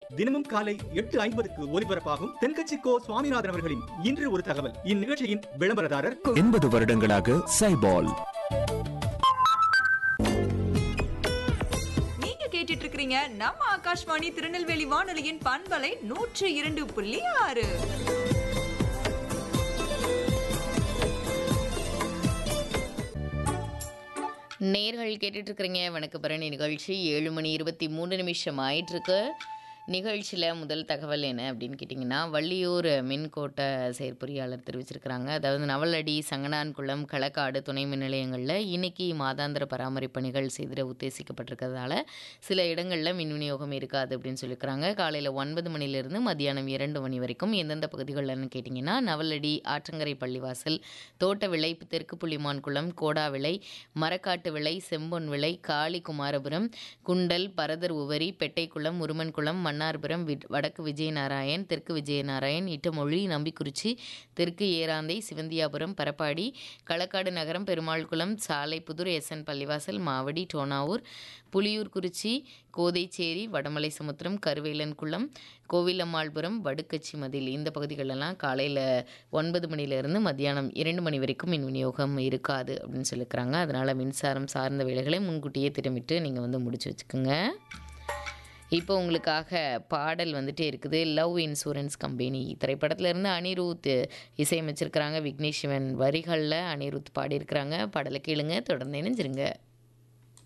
தினமும் காலை எட்டு ஐம்பதுக்கு ஒலிபரப்பாகும் தென்கட்சி கோ சுவாமிநாதன் அவர்களின் இன்று ஒரு தகவல் இந்நிகழ்ச்சியின் விளம்பரதாரர் எண்பது வருடங்களாக சைபால் நீங்க கேட்டுட்டு இருக்கிறீங்க நம்ம ஆகாஷ்வாணி திருநெல்வேலி வானொலியின் பண்பலை நூற்று இரண்டு புள்ளி ஆறு நேர்கள் கேட்டுட்டு இருக்கிறீங்க வணக்க பரணி நிகழ்ச்சி ஏழு மணி இருபத்தி மூணு நிமிஷம் ஆயிட்டிருக்கு நிகழ்ச்சியில் முதல் தகவல் என்ன அப்படின்னு கேட்டிங்கன்னா வள்ளியூர் மின்கோட்ட செயற்பொறியாளர் தெரிவிச்சிருக்கிறாங்க அதாவது நவலடி சங்கனான்குளம் களக்காடு துணை மின் நிலையங்களில் இன்னைக்கு மாதாந்திர பராமரிப்பு பணிகள் செய்திட உத்தேசிக்கப்பட்டிருக்கிறதால சில இடங்களில் மின் விநியோகம் இருக்காது அப்படின்னு சொல்லியிருக்கிறாங்க காலையில் ஒன்பது மணிலேருந்து மதியானம் இரண்டு மணி வரைக்கும் எந்தெந்த பகுதிகள்னு கேட்டிங்கன்னா நவலடி ஆற்றங்கரை பள்ளிவாசல் தோட்ட விளை தெற்கு புள்ளிமான் குளம் கோடா விளை மரக்காட்டு விளை செம்பொன் விளை காளி குமாரபுரம் குண்டல் பரதர் உவரி பெட்டைக்குளம் முருமன்குளம் மன்னார்புரம் வி வடக்கு விஜயநாராயண் தெற்கு விஜயநாராயண் இட்டமொழி நம்பிக்குறிச்சி தெற்கு ஏராந்தை சிவந்தியாபுரம் பரப்பாடி களக்காடு நகரம் பெருமாள்குளம் சாலைப்புதூர் எஸ்என் பள்ளிவாசல் மாவடி டோனாவூர் புலியூர்குறிச்சி கோதைச்சேரி வடமலை சமுத்திரம் கருவேலன்குளம் கோவிலம்மாள்புரம் வடுக்கச்சி மதில் இந்த பகுதிகளெல்லாம் காலையில் ஒன்பது மணிலேருந்து மத்தியானம் இரண்டு மணி வரைக்கும் மின் விநியோகம் இருக்காது அப்படின்னு சொல்லியிருக்கிறாங்க அதனால் மின்சாரம் சார்ந்த வேலைகளை முன்கூட்டியே திட்டமிட்டு நீங்கள் வந்து முடிச்சு வச்சுக்கோங்க இப்போ உங்களுக்காக பாடல் வந்துட்டே இருக்குது லவ் இன்சூரன்ஸ் கம்பெனி திரைப்படத்துல இருந்து அனிருத் இசையமைச்சிருக்கிறாங்க விக்னேஷ் சிவன் வரிகளில் அனிருத் பாடியிருக்கிறாங்க பாடலை கேளுங்க தொடர்ந்து இணைஞ்சிருங்க